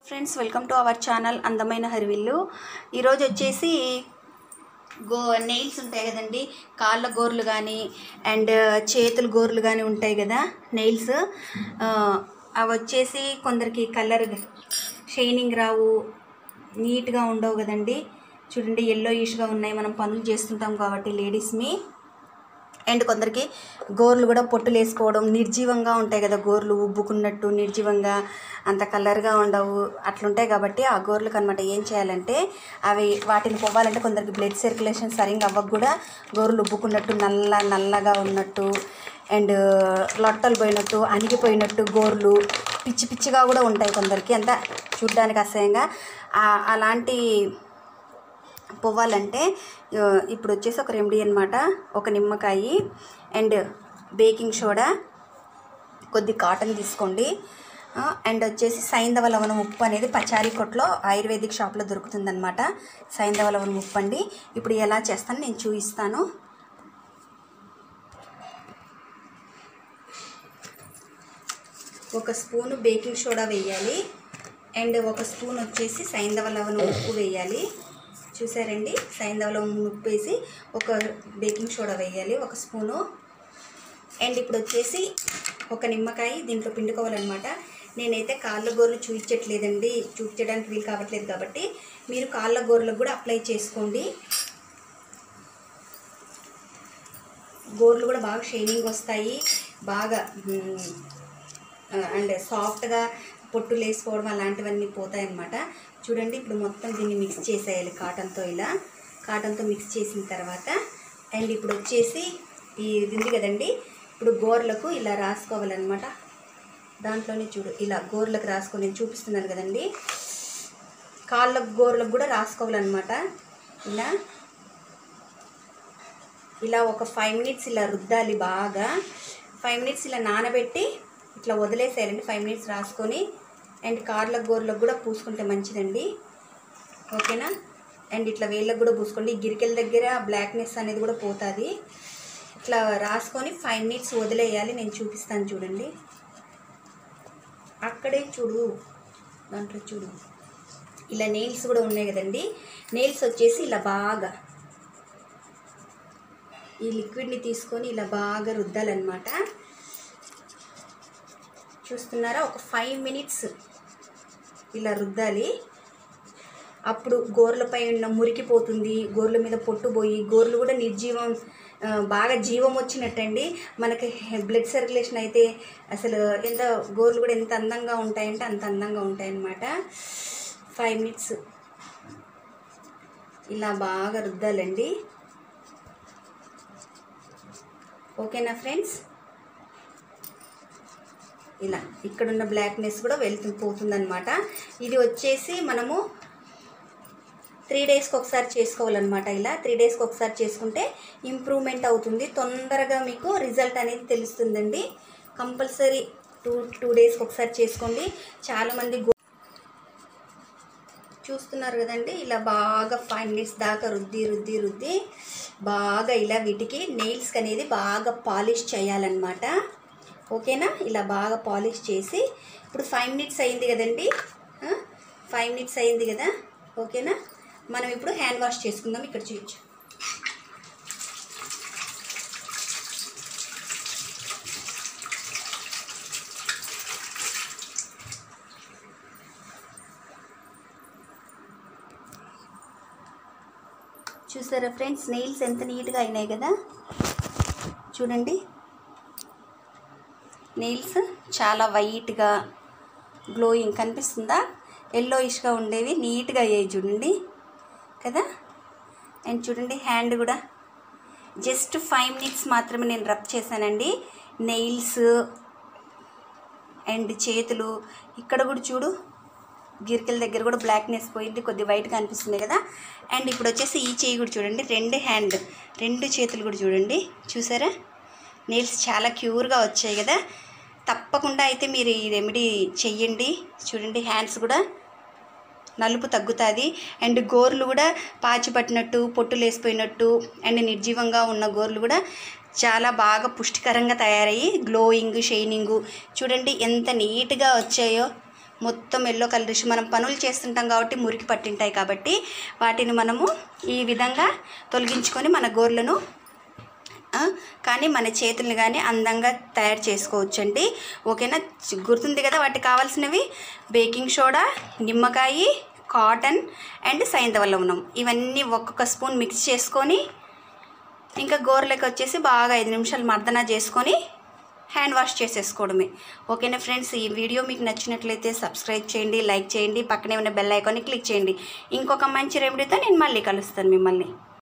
friends welcome to our channel అందమైన హరివిల్లు ఈరోజు వచ్చేసి గో నెయిల్స్ ఉంటాయి కదండి కాళ్ళ గోర్లు కానీ అండ్ చేతుల గోర్లు కానీ ఉంటాయి కదా నెయిల్స్ అవి వచ్చేసి కొందరికి కలర్ షైనింగ్ రావు నీట్గా ఉండవు కదండి చూడండి ఎల్లో ఇష్గా ఉన్నాయి మనం పనులు చేస్తుంటాం కాబట్టి లేడీస్మి అండ్ కొందరికి గోర్లు కూడా పొట్టులు వేసుకోవడం నిర్జీవంగా ఉంటాయి కదా గోర్లు ఉబ్బుకున్నట్టు నిర్జీవంగా అంత కలర్గా ఉండవు అట్లుంటాయి కాబట్టి ఆ గోర్లకు అనమాట ఏం చేయాలంటే అవి వాటిని పోవాలంటే కొందరికి బ్లడ్ సర్క్యులేషన్ సరిగ్గా అవ్వక కూడా గోర్లు ఉబ్బుకున్నట్టు నల్ల నల్లగా ఉన్నట్టు అండ్ లొట్టలు పోయినట్టు అణిగిపోయినట్టు గోర్లు పిచ్చి పిచ్చిగా కూడా ఉంటాయి కొందరికి అంత చూడ్డానికి అసహ్యంగా ఆ- అలాంటి పోవాలంటే ఆ, ఇప్పుడు వచ్చేసి ఒక రెమెడీ అనమాట ఒక నిమ్మకాయ అండ్ బేకింగ్ సోడా కొద్ది కాటన్ తీసుకోండి ఆ, అండ్ వచ్చేసి సైంధవ లవణం ఉప్పు అనేది పచారీ కొట్లో ఆయుర్వేదిక్ షాప్లో దొరుకుతుందన్నమాట సైంధవ లవణం ఉప్పు అండి ఇప్పుడు ఎలా చేస్తాను నేను చూపిస్తాను ఒక స్పూను బేకింగ్ సోడా వేయాలి అండ్ ఒక స్పూన్ వచ్చేసి సైంధవ లవణం ఉప్పు వేయాలి చూసారండి సైంధవ లవణం ఉప్పు వేసి ఒక బేకింగ్ సోడా వేయాలి ఒక స్పూను అండ్ ఇప్పుడు వచ్చేసి ఒక నిమ్మకాయ దీంట్లో పిండుకోవాలన్నమాట నేనైతే కాళ్ళ గోర్లు చూపించట్లేదండి చూపించడానికి వీలు కావట్లేదు కాబట్టి మీరు కాళ్ళ గోర్లకు కూడా అప్లై చేసుకోండి గోర్లు కూడా బాగా షైనింగ్ వస్తాయి బాగా మ్, అండ్ సాఫ్ట్గా పొట్టులు వేసుకోవడం అలాంటివన్నీ పోతాయి అన్నమాట చూడండి ఇప్పుడు మొత్తం దీన్ని మిక్స్ చేసేయాలి కాటన్తో ఇలా కాటన్తో మిక్స్ చేసిన తర్వాత అండ్ ఇప్పుడు వచ్చేసి ఈ ఇది ఉంది కదండి ఇప్పుడు గోర్లకు ఇలా రాసుకోవాలన్నమాట దాంట్లోనే చూడు ఇలా గోర్లకు రాసుకొని నేను చూపిస్తున్నాను కదండి కాళ్ళ గోర్లకు కూడా రాసుకోవాలన్నమాట ఇలా ఇలా ఒక ఫైవ్ మినిట్స్ ఇలా రుద్దాలి బాగా ఫైవ్ మినిట్స్ ఇలా నానబెట్టి ఇట్లా వదిలేసేయాలండి ఫైవ్ మినిట్స్ రాసుకొని అండ్ కార్ల గోర్లకు కూడా పూసుకుంటే మంచిదండి ఓకేనా అండ్ ఇట్లా వేళ్ళకు కూడా పూసుకోండి ఈ గిరికెల దగ్గర బ్లాక్నెస్ అనేది కూడా పోతుంది ఇట్లా రాసుకొని ఫైవ్ మినిట్స్ వదిలేయాలి నేను చూపిస్తాను చూడండి అక్కడే చూడు దాంట్లో చూడు ఇలా నెయిల్స్ కూడా ఉన్నాయి కదండి నెయిల్స్ వచ్చేసి ఇలా బాగా ఈ లిక్విడ్ని తీసుకొని ఇలా బాగా రుద్దాలన్నమాట చూస్తున్నారా ఒక ఫైవ్ మినిట్స్ ఇలా రుద్దాలి అప్పుడు గోర్లపై ఉన్న మురికిపోతుంది గోర్ల మీద పొట్టు పోయి గోర్లు కూడా నిర్జీవం ఆ, బాగా జీవం వచ్చినట్టండి మనకి బ్లడ్ సర్క్యులేషన్ అయితే అసలు ఎంత గోర్లు కూడా ఎంత అందంగా ఉంటాయంటే అంత అందంగా ఉంటాయన్నమాట ఫైవ్ మినిట్స్ ఇలా బాగా రుద్దాలండి ఓకేనా ఫ్రెండ్స్ ఇలా ఇక్కడున్న బ్లాక్నెస్ కూడా వెళ్తూ పోతుందన్నమాట ఇది వచ్చేసి మనము త్రీ డేస్కి ఒకసారి చేసుకోవాలన్నమాట ఇలా త్రీ డేస్కి ఒకసారి చేసుకుంటే ఇంప్రూవ్మెంట్ అవుతుంది తొందరగా మీకు రిజల్ట్ అనేది తెలుస్తుందండి కంపల్సరీ టూ టూ డేస్కి ఒకసారి చేసుకోండి చాలామంది గో- చూస్తున్నారు కదండి ఇలా బాగా ఫైవ్ మినిట్స్ దాకా రుద్ది రుద్ది రుద్ది బాగా ఇలా వీటికి నెయిల్స్కి అనేది బాగా పాలిష్ చేయాలన్నమాట ఓకేనా ఇలా బాగా పాలిష్ చేసి ఇప్పుడు ఫైవ్ మినిట్స్ అయింది కదండి ఫైవ్ మినిట్స్ అయింది కదా ఓకేనా మనం ఇప్పుడు హ్యాండ్ వాష్ చేసుకుందాం ఇక్కడ చూపించు చూసారా ఫ్రెండ్స్ నెయిల్స్ ఎంత నీట్గా అయినాయి కదా చూడండి నెయిల్స్ చాలా వైట్గా గ్లోయింగ్ కనిపిస్తుందా ఎల్లోయిష్గా ఉండేవి నీట్గా అయ్యాయి చూడండి కదా అండ్ చూడండి హ్యాండ్ కూడా జస్ట్ ఫైవ్ మినిట్స్ మాత్రమే నేను రబ్ చేశానండి నెయిల్స్ అండ్ చేతులు ఇక్కడ కూడా చూడు గిరికల దగ్గర కూడా బ్లాక్నెస్ పోయింది కొద్ది వైట్గా అనిపిస్తుంది కదా అండ్ ఇప్పుడు వచ్చేసి ఈ చేయి కూడా చూడండి రెండు హ్యాండ్ రెండు చేతులు కూడా చూడండి చూసారా నెయిల్స్ చాలా క్యూర్గా వచ్చాయి కదా తప్పకుండా అయితే మీరు ఈ రెమెడీ చెయ్యండి చూడండి హ్యాండ్స్ కూడా నలుపు తగ్గుతుంది అండ్ గోర్లు కూడా పాచి పట్టినట్టు పొట్టులు వేసిపోయినట్టు అండ్ నిర్జీవంగా ఉన్న గోర్లు కూడా చాలా బాగా పుష్టికరంగా తయారయ్యి గ్లోయింగ్ షైనింగ్ చూడండి ఎంత నీట్గా వచ్చాయో మొత్తం ఎల్లో కలరిష్ మనం పనులు చేస్తుంటాం కాబట్టి మురికి పట్టింటాయి కాబట్టి వాటిని మనము ఈ విధంగా తొలగించుకొని మన గోర్లను ఆ, కానీ మన చేతుల్ని కానీ అందంగా తయారు చేసుకోవచ్చండి ఓకేనా చి- గుర్తుంది కదా వాటికి కావాల్సినవి బేకింగ్ సోడా నిమ్మకాయ కాటన్ అండ్ సైంధవ లవణం ఇవన్నీ ఒక్కొక్క స్పూన్ మిక్స్ చేసుకొని ఇంకా గోర్లకి వచ్చేసి బాగా ఐదు నిమిషాలు మర్దన చేసుకొని హ్యాండ్ వాష్ చేసేసుకోవడమే ఓకేనా ఫ్రెండ్స్ ఈ వీడియో మీకు నచ్చినట్లయితే సబ్స్క్రైబ్ చేయండి లైక్ చేయండి పక్కనే ఉన్న బెల్ ఐకాన్ని క్లిక్ చేయండి ఇంకొక మంచి రెమెడీతో నేను మళ్ళీ కలుస్తాను మిమ్మల్ని